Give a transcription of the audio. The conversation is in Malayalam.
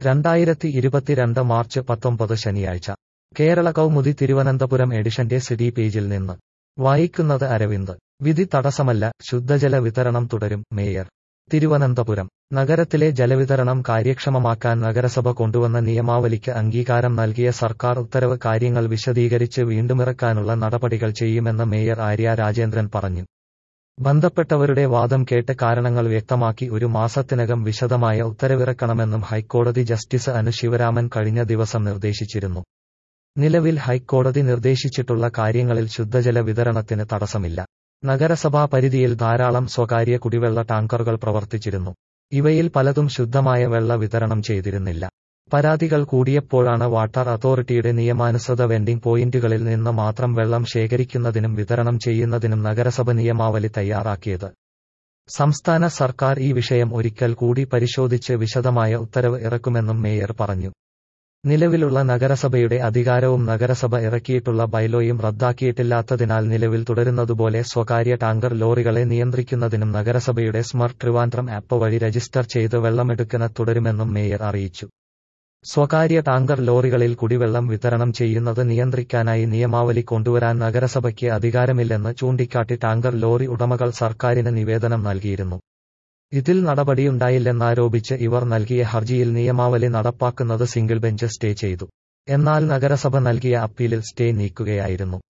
രണ്ടായിരത്തി ഇരുപത്തിരണ്ട് മാർച്ച് പത്തൊമ്പത് ശനിയാഴ്ച കേരള കൗമുദി തിരുവനന്തപുരം എഡിഷന്റെ സിഡി പേജിൽ നിന്ന് വായിക്കുന്നത് അരവിന്ദ് വിധി തടസ്സമല്ല ശുദ്ധജല വിതരണം തുടരും മേയർ തിരുവനന്തപുരം നഗരത്തിലെ ജലവിതരണം കാര്യക്ഷമമാക്കാൻ നഗരസഭ കൊണ്ടുവന്ന നിയമാവലിക്ക് അംഗീകാരം നൽകിയ സർക്കാർ ഉത്തരവ് കാര്യങ്ങൾ വിശദീകരിച്ച് വീണ്ടുമിറക്കാനുള്ള നടപടികൾ ചെയ്യുമെന്ന് മേയർ ആര്യ രാജേന്ദ്രൻ പറഞ്ഞു ബന്ധപ്പെട്ടവരുടെ വാദം കേട്ട് കാരണങ്ങൾ വ്യക്തമാക്കി ഒരു മാസത്തിനകം വിശദമായ ഉത്തരവിറക്കണമെന്നും ഹൈക്കോടതി ജസ്റ്റിസ് അനു ശിവരാമൻ കഴിഞ്ഞ ദിവസം നിർദ്ദേശിച്ചിരുന്നു നിലവിൽ ഹൈക്കോടതി നിർദ്ദേശിച്ചിട്ടുള്ള കാര്യങ്ങളിൽ ശുദ്ധജല വിതരണത്തിന് തടസ്സമില്ല നഗരസഭാ പരിധിയിൽ ധാരാളം സ്വകാര്യ കുടിവെള്ള ടാങ്കറുകൾ പ്രവർത്തിച്ചിരുന്നു ഇവയിൽ പലതും ശുദ്ധമായ വെള്ള വിതരണം ചെയ്തിരുന്നില്ല പരാതികൾ കൂടിയപ്പോഴാണ് വാട്ടർ അതോറിറ്റിയുടെ നിയമാനുസൃത വെൻഡിംഗ് പോയിന്റുകളിൽ നിന്ന് മാത്രം വെള്ളം ശേഖരിക്കുന്നതിനും വിതരണം ചെയ്യുന്നതിനും നഗരസഭ നിയമാവലി തയ്യാറാക്കിയത് സംസ്ഥാന സർക്കാർ ഈ വിഷയം ഒരിക്കൽ കൂടി പരിശോധിച്ച് വിശദമായ ഉത്തരവ് ഇറക്കുമെന്നും മേയർ പറഞ്ഞു നിലവിലുള്ള നഗരസഭയുടെ അധികാരവും നഗരസഭ ഇറക്കിയിട്ടുള്ള ബൈലോയും റദ്ദാക്കിയിട്ടില്ലാത്തതിനാൽ നിലവിൽ തുടരുന്നതുപോലെ സ്വകാര്യ ടാങ്കർ ലോറികളെ നിയന്ത്രിക്കുന്നതിനും നഗരസഭയുടെ സ്മർട്ട് ട്രിവാൻഡ്രം ആപ്പ് വഴി രജിസ്റ്റർ ചെയ്ത് വെള്ളമെടുക്കുന്ന തുടരുമെന്നും മേയർ അറിയിച്ചു സ്വകാര്യ ടാങ്കർ ലോറികളിൽ കുടിവെള്ളം വിതരണം ചെയ്യുന്നത് നിയന്ത്രിക്കാനായി നിയമാവലി കൊണ്ടുവരാൻ നഗരസഭയ്ക്ക് അധികാരമില്ലെന്ന് ചൂണ്ടിക്കാട്ടി ടാങ്കർ ലോറി ഉടമകൾ സർക്കാരിന് നിവേദനം നൽകിയിരുന്നു ഇതിൽ നടപടിയുണ്ടായില്ലെന്നാരോപിച്ച് ഇവർ നൽകിയ ഹർജിയിൽ നിയമാവലി നടപ്പാക്കുന്നത് സിംഗിൾ ബെഞ്ച് സ്റ്റേ ചെയ്തു എന്നാൽ നഗരസഭ നൽകിയ അപ്പീലിൽ സ്റ്റേ നീക്കുകയായിരുന്നു